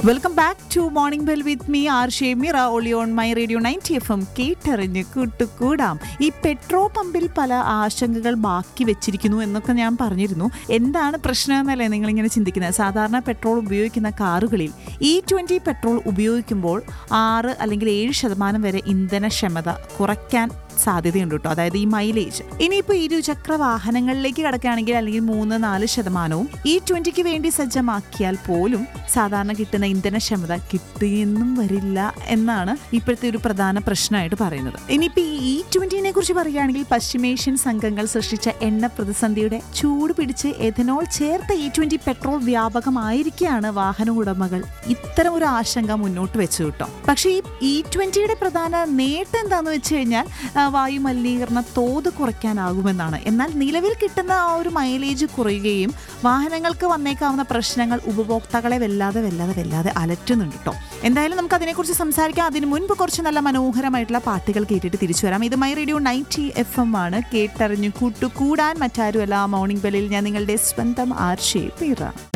welcome back to morning bell with me R Shemira ഒളി on my radio ninety F M കേട്ടറിഞ്ഞ് കൂട്ടുകൂടാം ഈ petrol പമ്പിൽ പല ആശങ്കകൾ ബാക്കി വെച്ചിരിക്കുന്നു എന്നൊക്കെ ഞാൻ പറഞ്ഞിരുന്നു എന്താണ് പ്രശ്നം എന്നല്ലേ നിങ്ങളിങ്ങനെ ചിന്തിക്കുന്നത് സാധാരണ പെട്രോൾ ഉപയോഗിക്കുന്ന കാറുകളിൽ ഇ ട്വൻ്റി പെട്രോൾ ഉപയോഗിക്കുമ്പോൾ ആറ് അല്ലെങ്കിൽ ഏഴ് ശതമാനം വരെ ഇന്ധനക്ഷമത കുറയ്ക്കാൻ സാധ്യതയുണ്ട് കേട്ടോ അതായത് ഈ മൈലേജ് ഇനിയിപ്പോൾ ഇരുചക്ര വാഹനങ്ങളിലേക്ക് കടക്കുകയാണെങ്കിൽ അല്ലെങ്കിൽ മൂന്ന് നാല് ശതമാനവും ഇ ട്വന്റിക്ക് വേണ്ടി സജ്ജമാക്കിയാൽ പോലും സാധാരണ കിട്ടുന്ന ഇന്ധനക്ഷമത കിട്ടിയെന്നും വരില്ല എന്നാണ് ഇപ്പോഴത്തെ ഒരു പ്രധാന പ്രശ്നമായിട്ട് പറയുന്നത് ഇനിയിപ്പോൾ ഈ ഇ ട്വന്റിനെ കുറിച്ച് പറയുകയാണെങ്കിൽ പശ്ചിമേഷ്യൻ സംഘങ്ങൾ സൃഷ്ടിച്ച എണ്ണ പ്രതിസന്ധിയുടെ ചൂട് പിടിച്ച് എഥനോൾ ചേർത്ത ഇ ട്വന്റി പെട്രോൾ വ്യാപകമായിരിക്കുകയാണ് വാഹന ഉടമകൾ ഇത്തരം ഒരു ആശങ്ക മുന്നോട്ട് വെച്ചു കിട്ടും പക്ഷേ ഈ ഇ ട്വന്റിയുടെ പ്രധാന നേട്ടം എന്താണെന്ന് വെച്ച് കഴിഞ്ഞാൽ ആ, വായു മലിനീകരണ തോത് കുറയ്ക്കാനാകുമെന്നാണ് എന്നാൽ നിലവിൽ കിട്ടുന്ന ആ ഒരു മൈലേജ് കുറയുകയും വാഹനങ്ങൾക്ക് വന്നേക്കാവുന്ന പ്രശ്നങ്ങൾ ഉപഭോക്താക്കളെ വല്ലാതെ വല്ലാതെ വല്ലാതെ അലറ്റുന്നുണ്ട് കേട്ടോ എന്തായാലും നമുക്ക് അതിനെക്കുറിച്ച് സംസാരിക്കാം അതിന് മുൻപ് കുറച്ച് നല്ല മനോഹരമായിട്ടുള്ള പാട്ടുകൾ കേട്ടിട്ട് തിരിച്ചു വരാം ഇത് my radio ninety F M ആണ് കേട്ടറിഞ്ഞു കൂട്ടുകൂടാൻ മറ്റാരുമല്ല മോർണിംഗ് ബെല്ലിൽ ഞാൻ നിങ്ങളുടെ സ്വന്തം ആർഷേ പീറ